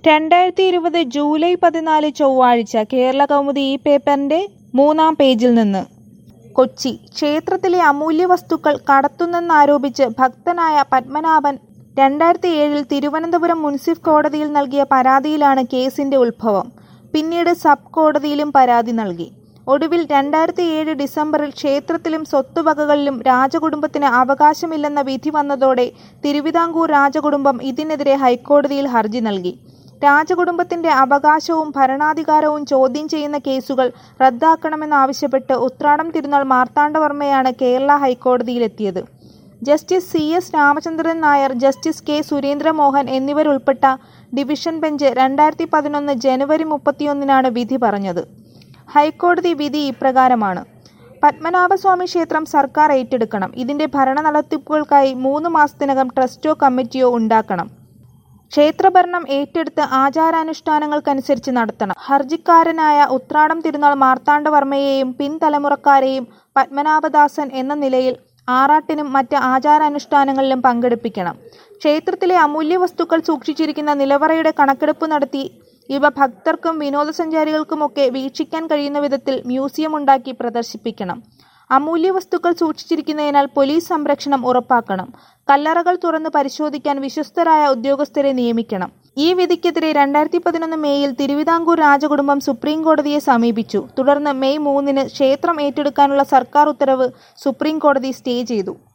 രണ്ടായിരത്തി ഇരുപത് ജൂലൈ പതിനാല് ചൊവ്വാഴ്ച കേരള കൗമുദി ഈ പേപ്പറിന്റെ മൂന്നാം പേജിൽ നിന്ന് കൊച്ചി ക്ഷേത്രത്തിലെ അമൂല്യ വസ്തുക്കൾ കടത്തുന്നെന്നാരോപിച്ച് ഭക്തനായ പത്മനാഭൻ രണ്ടായിരത്തി ഏഴിൽ തിരുവനന്തപുരം മുൻസിഫ് കോടതിയിൽ നൽകിയ പരാതിയിലാണ് കേസിന്റെ ഉത്ഭവം പിന്നീട് സബ് കോടതിയിലും പരാതി നൽകി ഒടുവിൽ രണ്ടായിരത്തി ഏഴ് ഡിസംബറിൽ ക്ഷേത്രത്തിലും സ്വത്തുവകകളിലും രാജകുടുംബത്തിന് അവകാശമില്ലെന്ന വിധി വന്നതോടെ തിരുവിതാംകൂർ രാജകുടുംബം ഇതിനെതിരെ ഹൈക്കോടതിയിൽ ഹർജി നൽകി രാജകുടുംബത്തിന്റെ അവകാശവും ഭരണാധികാരവും ചോദ്യം ചെയ്യുന്ന കേസുകൾ റദ്ദാക്കണമെന്നാവശ്യപ്പെട്ട് ഉത്രാടം തിരുനാൾ മാർത്താണ്ഡവർമ്മയാണ് കേരള ഹൈക്കോടതിയിലെത്തിയത് justice C S Ramachandran Nair justice K Surendramohan എന്നിവരുൾപ്പെട്ട ഡിവിഷൻ ബെഞ്ച് രണ്ടായിരത്തി പതിനൊന്ന് ജനുവരി മുപ്പത്തിയൊന്നിനാണ് വിധി പറഞ്ഞത് ഹൈക്കോടതി വിധി ഇപ്രകാരമാണ് പത്മനാഭസ്വാമി ക്ഷേത്രം സർക്കാർ ഏറ്റെടുക്കണം ഇതിന്റെ ഭരണ നടത്തിപ്പുകൾക്കായി മൂന്ന് മാസത്തിനകം ട്രസ്റ്റോ കമ്മിറ്റിയോ ഉണ്ടാക്കണം ക്ഷേത്രഭരണം ഏറ്റെടുത്ത് ആചാരാനുഷ്ഠാനങ്ങൾക്കനുസരിച്ച് നടത്തണം ഹർജിക്കാരനായ ഉത്രാടം തിരുനാൾ മാർത്താണ്ഡവർമ്മയെയും പിൻതലമുറക്കാരെയും പത്മനാഭദാസൻ എന്ന നിലയിൽ ആറാട്ടിനും മറ്റ് ആചാരാനുഷ്ഠാനങ്ങളിലും പങ്കെടുപ്പിക്കണം ക്ഷേത്രത്തിലെ അമൂല്യ വസ്തുക്കൾ സൂക്ഷിച്ചിരിക്കുന്ന നിലവറയുടെ കണക്കെടുപ്പ് നടത്തി ഇവ ഭക്തർക്കും വിനോദസഞ്ചാരികൾക്കുമൊക്കെ വീക്ഷിക്കാൻ കഴിയുന്ന വിധത്തിൽ മ്യൂസിയം ഉണ്ടാക്കി പ്രദർശിപ്പിക്കണം അമൂല്യ വസ്തുക്കൾ സൂക്ഷിച്ചിരിക്കുന്നതിനാൽ പോലീസ് സംരക്ഷണം ഉറപ്പാക്കണം കല്ലറകൾ തുറന്ന് പരിശോധിക്കാൻ വിശ്വസ്തരായ ഉദ്യോഗസ്ഥരെ നിയമിക്കണം ഈ വിധിക്കെതിരെ രണ്ടായിരത്തി പതിനൊന്ന് മേയിൽ തിരുവിതാംകൂർ രാജകുടുംബം സുപ്രീം കോടതിയെ സമീപിച്ചു തുടർന്ന് മെയ് മൂന്നിന് ക്ഷേത്രം ഏറ്റെടുക്കാനുള്ള സർക്കാർ ഉത്തരവ് സുപ്രീം കോടതി സ്റ്റേ ചെയ്തു